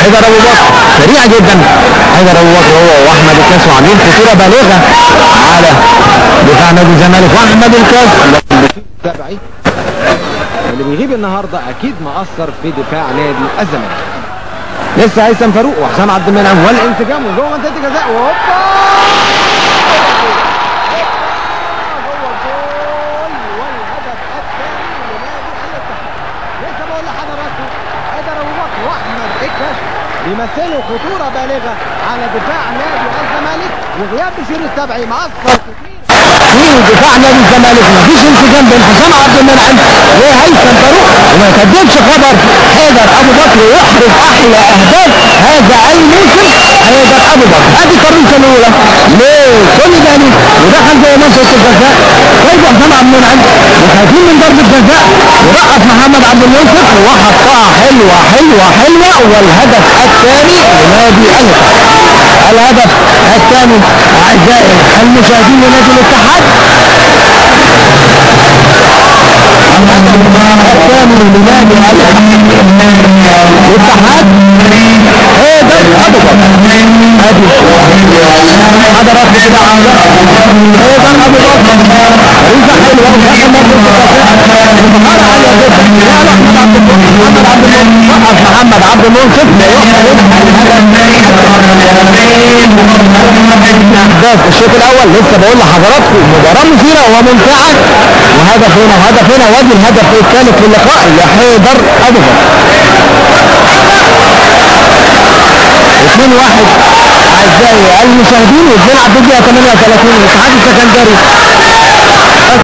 حيدر ابو بكر سريع جدا حيدر ابو بكر هو واحمد الكاس وعاملين خطوره بالغه على دفاع نادي الزمالك واحمد الكاس تابعي اللي بيغيب النهارده اكيد مأثر في دفاع نادي الزمالك لسه هيثم فاروق وحسام عبد المنعم والانسجام وجوه منطقه الجزاء وهوبا جوه الجول والهدف الثاني لنادي الاتحاد لسه بقول لحضراتكم حيدر ابو بكر واحمد الكاش بيمثلوا خطوره بالغه على دفاع نادي الزمالك وغياب بشير السبعي مأثر كتير في دفاع نادي الزمالك مفيش انسجام بين حسام عبد المنعم وهيثم فاروق وما يكذبش خبر حيدر ابو بكر يحرز احلى اهداف هذا الموسم حيدر ابو بكر ادي الترقيصه الاولى لسوليداني ودخل جوه منطقه الجزاء سايبه حسام عبد المنعم وخايفين من ضربه جزاء ورقص محمد عبد المنصف وحطها حلوه حلوه حلوه والهدف الثاني لنادي الاتحاد الهدف الثاني اعزائي المشاهدين لنادي الاتحاد الثاني لنادي الاتحاد هيدر ابو بكر ادي حضرات كده هيدر ابو بكر ريزه حلوه ودخل مهاره عاليه جدا لا لا محمد عبد المنصف وقف محمد عبد المنصف لا احداث الشوط الاول لسه بقول لحضراتكم مباراه مثيره وممتعه وهدف هنا وهدف هنا وادي الهدف الثالث للقاء لحيدر ابو بكر 2 1 اعزائي المشاهدين وبنلعب في الدقيقه 38 الاتحاد السكندري